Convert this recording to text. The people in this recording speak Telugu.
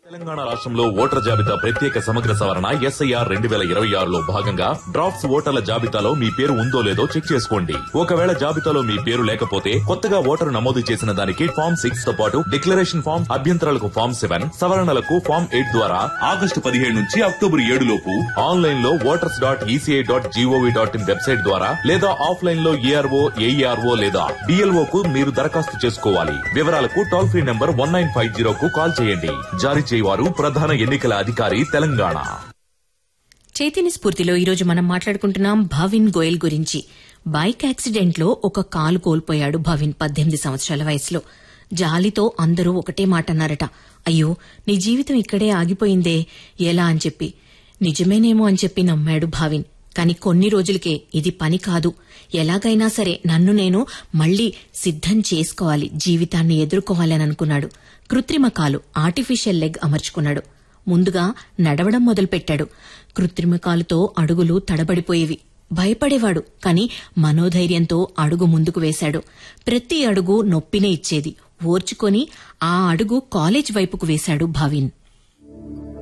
తెలంగాణ రాష్ట్రంలో ఓటర్ జాబితా ప్రత్యేక సమగ్ర సవరణ ఎస్ఐఆర్ రెండు వేల ఇరవై ఆరులో భాగంగా డ్రాఫ్ట్స్ ఓటర్ల జాబితాలో మీ పేరు ఉందో లేదో చెక్ చేసుకోండి ఒకవేళ జాబితాలో మీ పేరు లేకపోతే కొత్తగా ఓటరు నమోదు చేసిన దానికి ఫామ్ సిక్స్ తో పాటు డిక్లరేషన్ ఫామ్ అభ్యంతరాలకు ఫామ్ సెవెన్ సవరణలకు ఫామ్ ఎయిట్ ద్వారా ఆగస్టు పదిహేడు నుంచి అక్టోబర్ ఏడు లోపు ఆన్లైన్ లో voters dot ECI dot G O V dot in website ద్వారా లేదా ఆఫ్లైన్ లో ఏఆర్ఓ ఏఈఆర్ఓ లేదా డిఎల్ఓ కు మీరు దరఖాస్తు చేసుకోవాలి వివరాలకు toll free number one nine five zero కు కాల్ చేయండి జారీ చేయవారు ప్రధాన ఎన్నికల అధికారి తెలంగాణ చైతన్య స్ఫూర్తిలో ఈరోజు మనం మాట్లాడుకుంటున్నాం భవిన్ గోయల్ గురించి బైక్ యాక్సిడెంట్ లో ఒక కాలు కోల్పోయాడు భవిన్ పద్దెనిమిది సంవత్సరాల వయసులో జాలితో అందరూ ఒకటే మాట అన్నారట అయ్యో నీ జీవితం ఇక్కడే ఆగిపోయిందే ఎలా అని చెప్పి నిజమేనేమో అని చెప్పి నమ్మాడు భావిన్ కాని కొన్ని రోజులకే ఇది పని కాదు ఎలాగైనా సరే నన్ను నేను మళ్లీ సిద్ధం చేసుకోవాలి జీవితాన్ని ఎదుర్కోవాలని అనుకున్నాడు కృత్రిమ కాలు ఆర్టిఫిషియల్ లెగ్ అమర్చుకున్నాడు ముందుగా నడవడం మొదలుపెట్టాడు కృత్రిమ కాలుతో అడుగులు తడబడిపోయేవి భయపడేవాడు కాని మనోధైర్యంతో అడుగు ముందుకు వేశాడు ప్రతి అడుగు నొప్పినే ఇచ్చేది ఓర్చుకొని ఆ అడుగు కాలేజ్ వైపుకు వేశాడు భావిన్